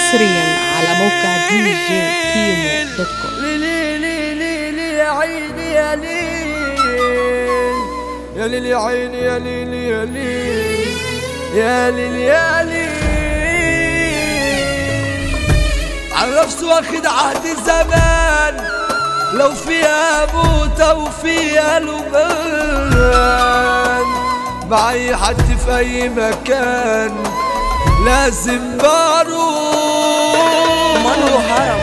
حصريا على موقع دي جي كيمو دوت كوم ليلي ليلي لي يا عيني يا ليل يا ليل يا عيني يا ليل يا ليل يا ليل يا ليل عن نفسه واخد عهد الزمان لو فيها موت او فيها لبان مع اي حد في اي مكان لازم بروح مانو هرم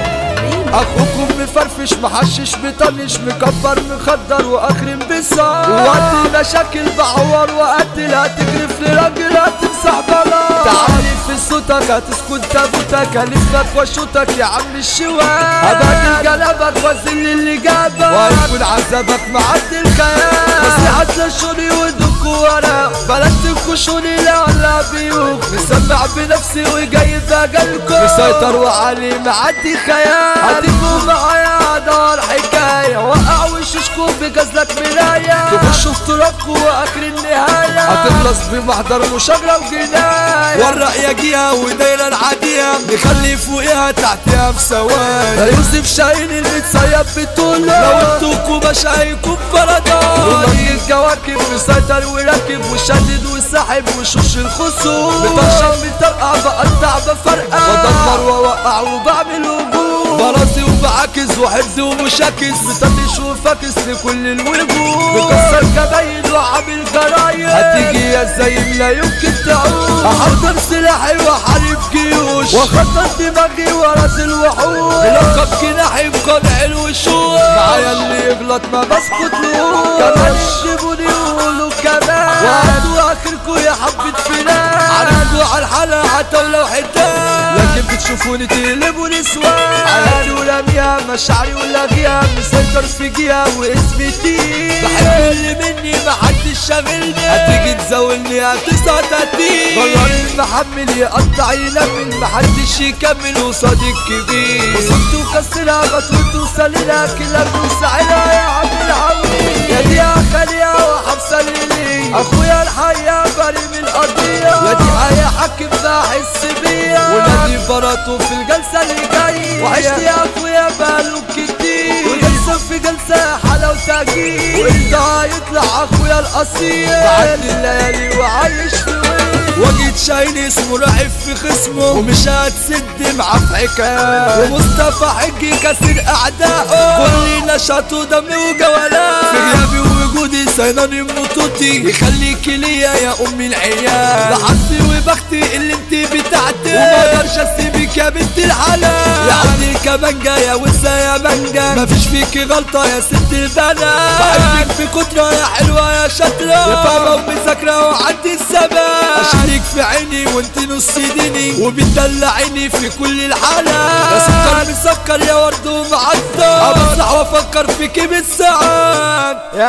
اخوكم مفرفش محشش مطنش مكبر مخدر واخرم بصار وقت مشاكل بعور وقتل هتجرف لراجل هتمسح بلا تعالي في صوتك هتسكن تابوتك هلفك واشوتك يا عم الشوال هبهدل جلبك وازل اللي جابك وهيكون عذابك معدي الخيال نصيحة لشوني ودوكوا ورا بلاش تنكشوني لا ولا بيوك مسمع بنفسي وجاي بجالكم مسيطر وعلي معدي خيال هتبقوا معايا دار حكاية وقع وشوشكوا بجزلك مراية تخشوا في ترابكوا واخر النهاية هتخلص بمحضر مشاجرة وجناية ورق يا جيها ودايرة العادية نخلي فوقيها تحتها بثواني لا يوسف شاهين المتصيب بطولة لو انتوكوا مشايكوا بفردان ومجي الكواكب مسيطر وراكب وشدد وساحب وشوش الخصوم بطرشم بطرقع بقطع بفرقع بدمر واوقع وبعمل هجوم براسي وبعكس وحفظ ومشاكس بطنش وفاكس لكل الوجوه بكسر كباين وعامل جرايم هتيجي يا زين لا يمكن تعود احضر سلاحي واحارب جيوش واخطط دماغي وراس الوحوش بلقب جناحي بقنع الوشوش معايا اللي يغلط ما بسكتلوش كمان يشربوني يقولوا كمان وهاتوا اخركوا يا حبة فلان عرضوا على الحلقة حتى ولو حتان لكن بتشوفوني تقلبوني سواد حياتي ولميها مشاعري ولاغيها مسيطر في جيها واسمي تيم بحب اللي مني محدش شاغلني هتيجي تزاولني هتسقط هتيجي قرر المحمل يقطع ينمل محدش يكمل وصاد الكبير وصلت وكسرها بطوط وسليلها كلها بوسعلها يا عم العويل يا دي يا خالية وحبسة ليلي اخويا الحياة بري من القضية يا دي حياة حاكم بحس بيا ونادي براته في الجلسة اللي جاية وعشت يا اخويا بقاله كتير وجلسة في جلسة حلا وتأجيل وانت هيطلع اخويا الاصيل بعدي الليالي وعايش في وين وجيت شايل اسمه راعب في خصمه ومش هتسد معاه في حكايه ومصطفى حجي كسر اعدائه كل نشاطه دم وجولات في غيابي ووجودي سيناني بنطوطي يخليك ليا يا امي العيال ده حظي وبختي اللي انت بتاعتي وما اقدرش اسيبك يا بنت الحلال يا عندي كمانجا يا وسا يا مانجا مفيش فيكي غلطه يا ست البنات بحبك بكتره يا حلوه يا شاطره يا فاهمه ومذاكره وعندي الثبات اشيلك في عيني وانت نص ديني وبتدلعيني في كل الحالات يا سكر مسكر يا ورد ومعطر ابصح وافكر فيكي بالساعات يا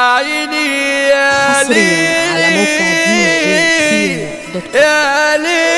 عيني يا حصريا على موقع دي جي ليل كيمو دوت كوم يا ليل